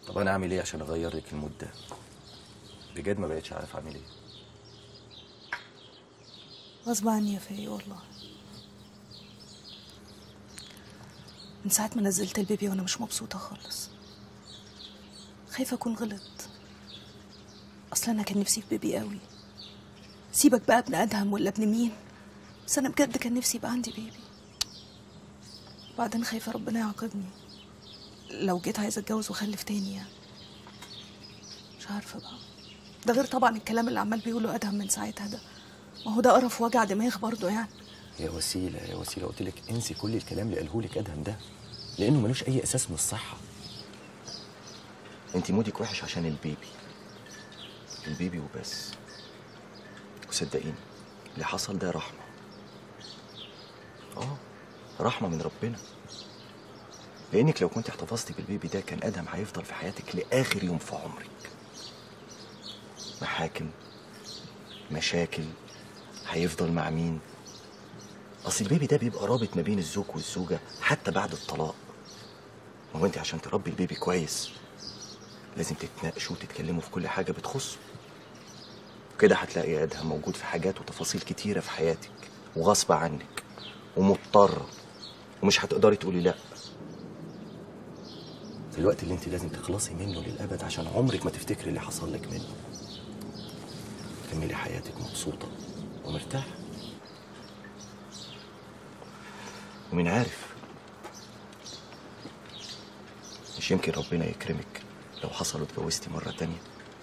طب انا اعمل ايه عشان اغير لك المود ده بجد ما بقتش عارف اعمل ايه غصب عني يا فاي والله من ساعة ما نزلت البيبي وانا مش مبسوطة خالص خايفة اكون غلط اصلا انا كان نفسي في بيبي قوي سيبك بقى ابن ادهم ولا ابن مين بس انا بجد كان نفسي يبقى عندي بيبي وبعدين خايفة ربنا يعاقبني لو جيت عايزة اتجوز واخلف تاني يعني مش عارفة بقى ده غير طبعا الكلام اللي عمال بيقوله ادهم من ساعتها ده ما هو ده قرف وجع دماغ برضه يعني يا وسيله يا وسيله قلت لك انسي كل الكلام اللي قاله لك ادهم ده لانه ملوش اي اساس من الصحه انت مودك وحش عشان البيبي البيبي وبس وصدقيني اللي حصل ده رحمه اه رحمه من ربنا لانك لو كنت احتفظتي بالبيبي ده كان ادهم هيفضل في حياتك لاخر يوم في عمرك محاكم مشاكل هيفضل مع مين اصل البيبي ده بيبقى رابط ما بين الزوج والزوجه حتى بعد الطلاق ما هو انت عشان تربي البيبي كويس لازم تتناقشوا وتتكلموا في كل حاجه بتخصه كده هتلاقي ادهم موجود في حاجات وتفاصيل كتيره في حياتك وغصب عنك ومضطره ومش هتقدري تقولي لا الوقت اللي انت لازم تخلصي منه للابد عشان عمرك ما تفتكري اللي حصل لك منه كملي حياتك مبسوطه ومرتاحه ومين عارف مش يمكن ربنا يكرمك لو حصل واتجوزتي مرة تانية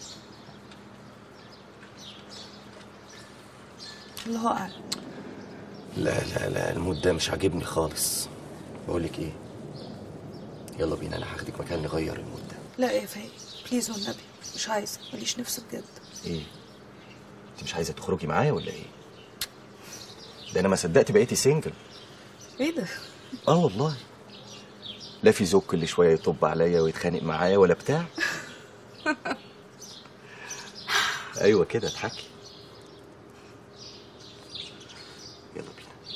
الله اعلم لا لا لا المود ده مش عاجبني خالص بقولك ايه يلا بينا انا هاخدك مكان نغير المود ده لا يا فاي بليز والنبي مش عايزة ماليش نفس بجد ايه انت مش عايزه تخرجي معايا ولا ايه ده انا ما صدقت بقيتي سنجل ايه ده اه والله لا في زوج كل شويه يطب عليا ويتخانق معايا ولا بتاع ايوه كده اضحكي يلا بينا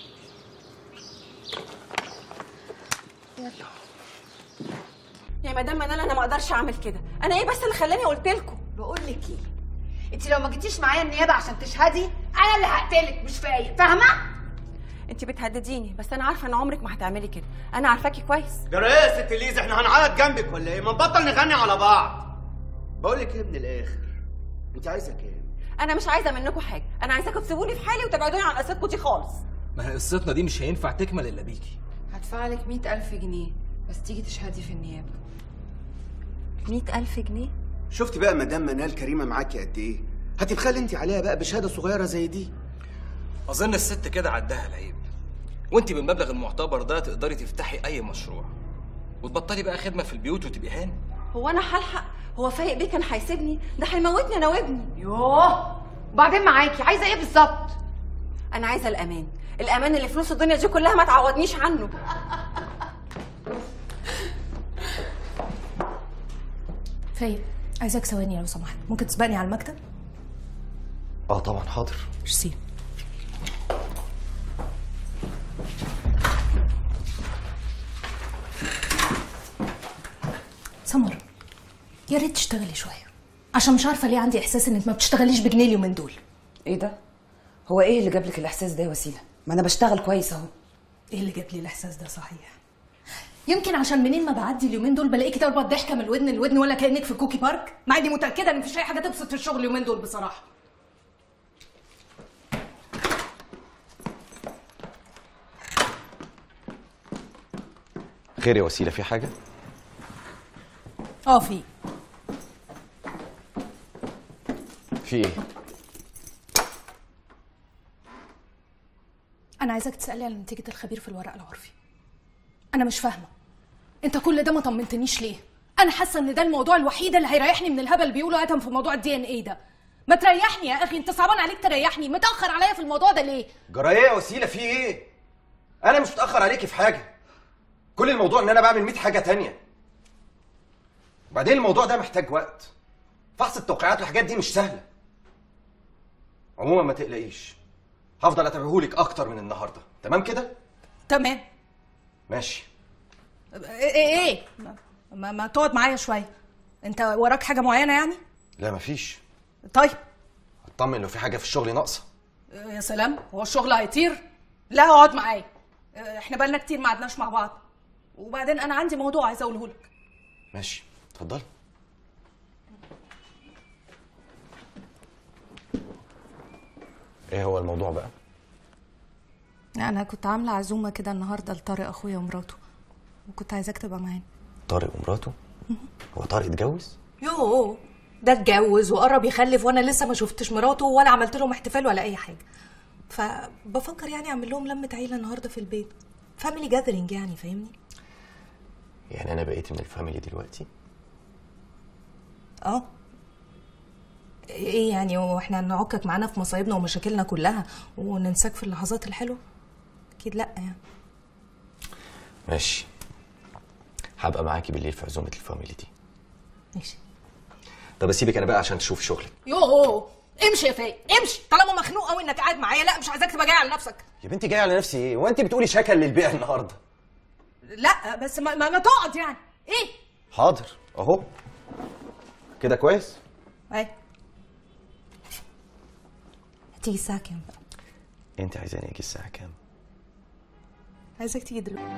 يلا يا مدام منال انا ما اقدرش اعمل كده انا ايه بس اللي خلاني قلت لكم بقول لك ايه انت لو ما جيتيش معايا النيابه عشان تشهدي انا اللي هقتلك مش فايق فاهمه انت بتهدديني بس انا عارفه ان عمرك ما هتعملي كده انا عارفاكي كويس جرى ايه يا ست ليز احنا هنعيط جنبك ولا ايه ما نبطل نغني على بعض بقول لك ايه من الاخر انت عايزه كام انا مش عايزه منكم حاجه انا عايزاكم تسيبوني في حالي وتبعدوني عن قصتكم دي خالص ما هي قصتنا دي مش هينفع تكمل الا بيكي هدفع لك مئة ألف جنيه بس تيجي تشهدي في النيابة مئة ألف جنيه شفتي بقى مدام منال كريمه معاكي قد ايه هتبخلي انت عليها بقى بشهاده صغيره زي دي اظن الست كده عدها العيب وانت بالمبلغ المعتبر ده تقدري تفتحي اي مشروع وتبطلي بقى خدمه في البيوت وتبقي هاني هو انا هلحق هو فايق بيه كان هيسيبني ده هيموتني انا وابني يوه وبعدين معاكي عايزه ايه بالظبط انا عايزه الامان الامان اللي فلوس الدنيا دي كلها ما تعوضنيش عنه فاي عايزاك ثواني لو سمحت ممكن تسبقني على المكتب اه طبعا حاضر ميرسي سمر يا ريت تشتغلي شويه عشان مش عارفه ليه عندي احساس انك ما بتشتغليش بجنيه اليومين دول ايه ده؟ هو ايه اللي جاب لك الاحساس ده يا وسيله؟ ما انا بشتغل كويس اهو ايه اللي جاب لي الاحساس ده صحيح يمكن عشان منين ما بعدي اليومين دول بلاقيكي ضربه ضحكه من الودن لودن ولا كانك في كوكي بارك مع اني متاكده ان مفيش اي حاجه تبسط في الشغل اليومين دول بصراحه خير يا وسيله في حاجه اه في في ايه انا عايزاك تسالي على نتيجه الخبير في الورق العرفي انا مش فاهمه انت كل ده ما طمنتنيش ليه انا حاسه ان ده الموضوع الوحيد اللي هيريحني من الهبل اللي بيقولوا ادهم في موضوع الدي ان ايه ده ما تريحني يا اخي انت صعبان عليك تريحني متاخر عليا في الموضوع ده ليه جرى ايه يا وسيله في ايه انا مش متاخر عليكي في حاجه كل الموضوع ان انا بعمل 100 حاجه تانية وبعدين الموضوع ده محتاج وقت فحص التوقيعات والحاجات دي مش سهله عموما ما تقلقيش هفضل اتابعهولك اكتر من النهارده تمام كده تمام ماشي ايه ايه, إيه؟ ما, ما, ما تقعد معايا شويه انت وراك حاجه معينه يعني لا مفيش طيب اطمن لو في حاجه في الشغل ناقصه آه، يا سلام هو الشغل هيطير لا اقعد معايا آه، احنا بقالنا كتير ما قعدناش مع بعض وبعدين انا عندي موضوع عايزه اقوله لك ماشي اتفضلي ايه هو الموضوع بقى انا كنت عامله عزومه كده النهارده لطارق اخويا ومراته وكنت عايزاك تبقى معانا طارق ومراته هو طارق اتجوز يوه ده اتجوز وقرب يخلف وانا لسه ما شفتش مراته ولا عملت لهم احتفال ولا اي حاجه فبفكر يعني اعمل لهم لمه عيله النهارده في البيت فاميلي جاذرينج يعني فاهمني يعني انا بقيت من الفاميلي دلوقتي اه ايه يعني واحنا نعكك معانا في مصايبنا ومشاكلنا كلها وننساك في اللحظات الحلوه اكيد لا يعني ماشي هبقى معاكي بالليل في عزومه الفاميلي دي ماشي طب اسيبك انا بقى عشان تشوف شغلك يوه امشي يا فاي امشي طالما مخنوق قوي انك قاعد معايا لا مش عايزاك تبقى جاي على نفسك يا بنتي جاي على نفسي ايه وانت بتقولي شكل للبيع النهارده لا بس ما, ما, ما تقعد يعني ايه حاضر اهو كده كويس ايه هتيجي الساعه كام بقى انت عايزاني اجي الساعه كام عايزاك تيجي دلوقتي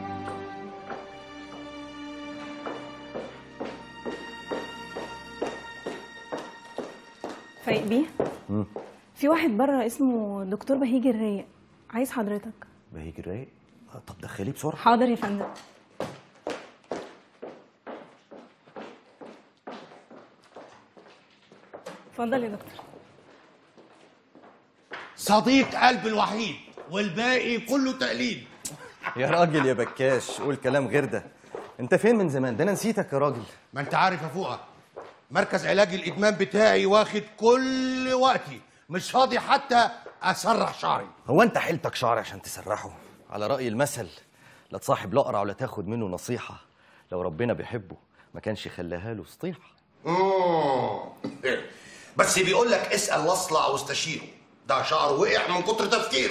فايق بيه في واحد بره اسمه دكتور بهيج الرايق عايز حضرتك بهيجي الرايق آه، طب دخليه بسرعه حاضر يا فندم اتفضل يا دكتور صديق قلبي الوحيد والباقي كله تقليد يا راجل يا بكاش قول كلام غير ده انت فين من زمان ده انا نسيتك يا راجل ما انت عارف يا فوقه مركز علاج الادمان بتاعي واخد كل وقتي مش فاضي حتى اسرح شعري هو انت حيلتك شعر عشان تسرحه على رأي المثل لا تصاحب الأقرع ولا تاخد منه نصيحة لو ربنا بيحبه ما كانش خلاها له سطيحة مم. بس بيقول لك اسال واصلع واستشيره ده شعره وقع من كتر تفكيره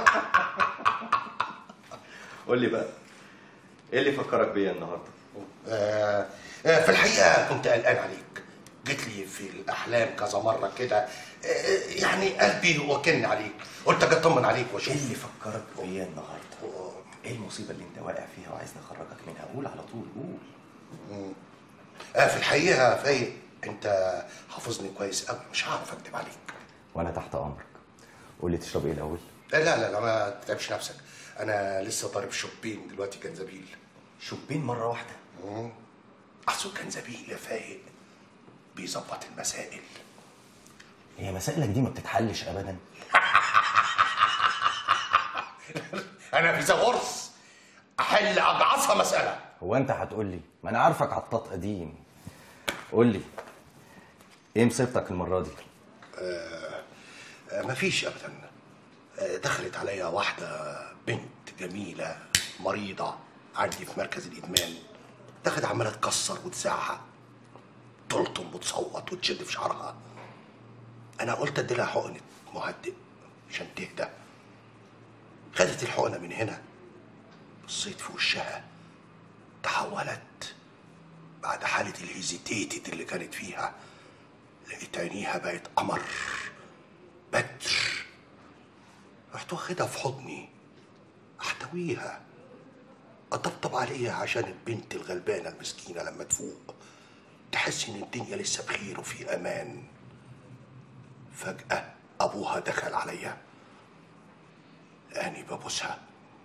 قول لي بقى ايه اللي فكرك بيا النهارده آه، آه، في الحقيقه كنت قلقان عليك جيت لي في الاحلام كذا مره كده آه، يعني قلبي وكلني عليك قلت اجي اطمن عليك واشوف ايه اللي فكرك بيا النهارده ايه المصيبه اللي انت واقع فيها وعايز نخرجك منها قول على طول قول آه، في الحقيقه فايق انت حافظني كويس قوي مش هعرف اكدب عليك وانا تحت امرك قول لي تشرب ايه الاول لا لا لا ما تتعبش نفسك انا لسه ضارب شوبين دلوقتي جنزبيل شوبين مره واحده مم. اصله جنزبيل يا فايق بيظبط المسائل هي مسائلك دي ما بتتحلش ابدا انا في غرس احل اجعصها مساله هو انت هتقول لي ما انا عارفك عطاط قديم قول لي ايه مصيبتك المره دي آه مفيش ابدا آه دخلت عليا واحده بنت جميله مريضه عندي في مركز الادمان دخلت عماله تكسر وتزعق تلطم وتصوت وتشد في شعرها انا قلت ادي لها حقنه مهدئ عشان تهدى خدت الحقنه من هنا بصيت في وشها تحولت بعد حالة الهيزيتيتد اللي كانت فيها لقيت عينيها بقت قمر بدر رحت واخدها في حضني احتويها اطبطب عليها عشان البنت الغلبانة المسكينة لما تفوق تحس ان الدنيا لسه بخير وفي امان فجأة ابوها دخل عليا لقاني ببوسها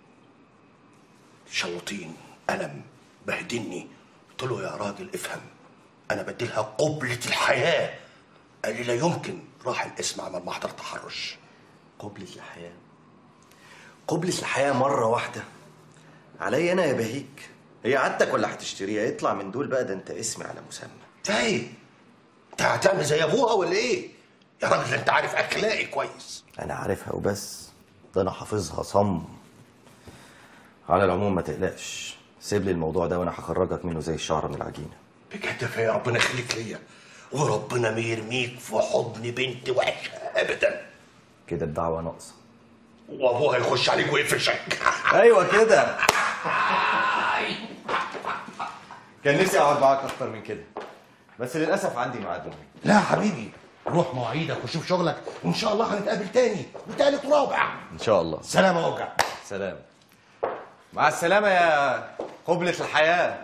شلوطين ألم بهدلني قلت له يا راجل افهم أنا بديلها قبلة الحياة قال لي لا يمكن راح الاسم عمل محضر تحرش قبلة الحياة قبلة الحياة مرة واحدة عليا أنا يا بهيك هي عادتك ولا هتشتريها اطلع من دول بقى ده أنت اسمي على مسمى طيب انت هتعمل زي ابوها ولا ايه؟ يا راجل ده انت عارف اخلاقي كويس أنا عارفها وبس ده أنا حافظها صم على العموم ما تقلقش سيب لي الموضوع ده وأنا هخرجك منه زي الشعرة من العجينة بجد يا ربنا يخليك ليا وربنا ما يرميك في حضن بنت وحشه ابدا كده الدعوة ناقصة وابوها يخش عليك ويقفشك أيوة كده كان نفسي أقعد معاك أكتر من كده بس للاسف عندي ميعاد مهم لا يا حبيبي روح مواعيدك وشوف شغلك وان شاء الله هنتقابل تاني وتالت ورابع ان شاء الله سلام يا اوجع سلام مع السلامه يا قبلة الحياه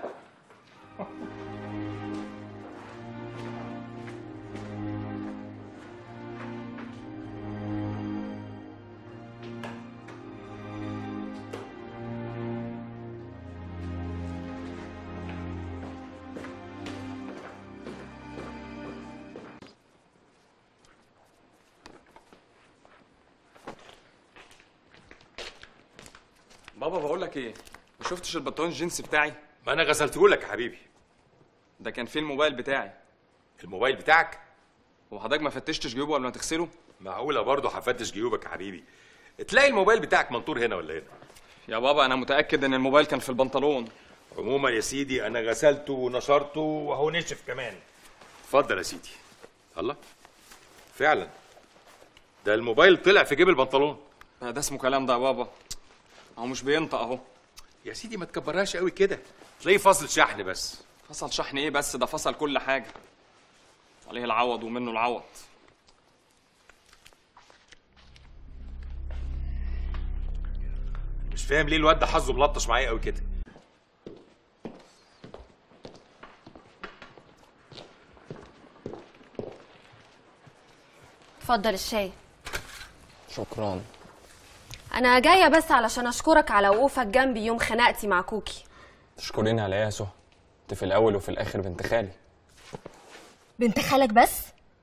بابا بقول لك ايه ما شفتش البنطلون الجينز بتاعي ما انا غسلته لك يا حبيبي ده كان فيه الموبايل بتاعي الموبايل بتاعك هو حضرتك ما فتشتش جيوبه قبل ما تغسله معقوله برضه هفتش جيوبك يا حبيبي تلاقي الموبايل بتاعك منطور هنا ولا هنا يا بابا انا متاكد ان الموبايل كان في البنطلون عموما يا سيدي انا غسلته ونشرته وهو نشف كمان اتفضل يا سيدي الله فعلا ده الموبايل طلع في جيب البنطلون ده, ده اسمه كلام ده يا بابا هو مش بينطق اهو يا سيدي ما تكبرهاش قوي كده تلاقيه فاصل شحن بس فصل شحن ايه بس ده فصل كل حاجه عليه العوض ومنه العوض مش فاهم ليه الواد ده حظه ملطش معايا قوي كده اتفضل الشاي شكرا انا جايه بس علشان اشكرك على وقوفك جنبي يوم خناقتي مع كوكي تشكريني على ايه يا سهى انت في الاول وفي الاخر بنت خالي بنت خالك بس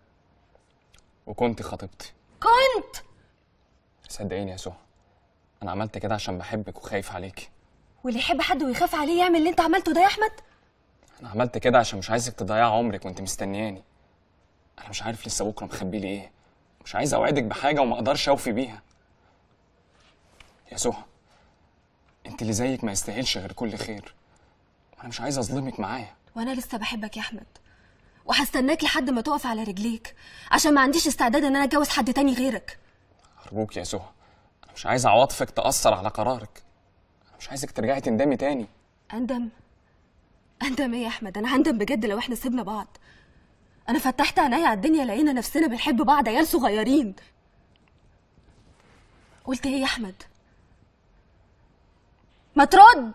وكنت خطيبتي كنت صدقيني يا سهى انا عملت كده عشان بحبك وخايف عليكي واللي يحب حد ويخاف عليه يعمل اللي انت عملته ده يا احمد انا عملت كده عشان مش عايزك تضيع عمرك وانت مستنياني انا مش عارف لسه بكره مخبي لي ايه مش عايز اوعدك بحاجه وما اقدرش اوفي بيها يا سهى انت اللي زيك ما يستاهلش غير كل خير وانا مش عايز اظلمك معايا وانا لسه بحبك يا احمد وهستناك لحد ما تقف على رجليك عشان ما عنديش استعداد ان انا اتجوز حد تاني غيرك ارجوك يا سهى انا مش عايز عواطفك تاثر على قرارك انا مش عايزك ترجعي تندمي تاني اندم اندم ايه يا احمد انا هندم بجد لو احنا سيبنا بعض انا فتحت عينيا على الدنيا لقينا نفسنا بنحب بعض عيال صغيرين قلت ايه يا احمد ما ترد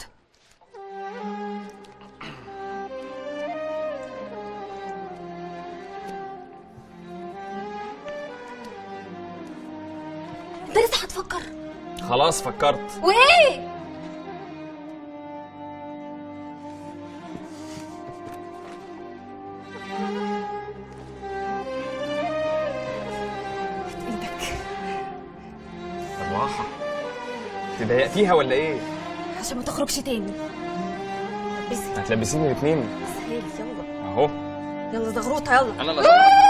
انت لسه هتفكر خلاص فكرت وايه بالراحه تضايقتيها ولا ايه عشان ما تخرجش تاني لبسي هتلبسيني الاثنين سهيل يلا اهو يلا زغروطه يلا انا اللي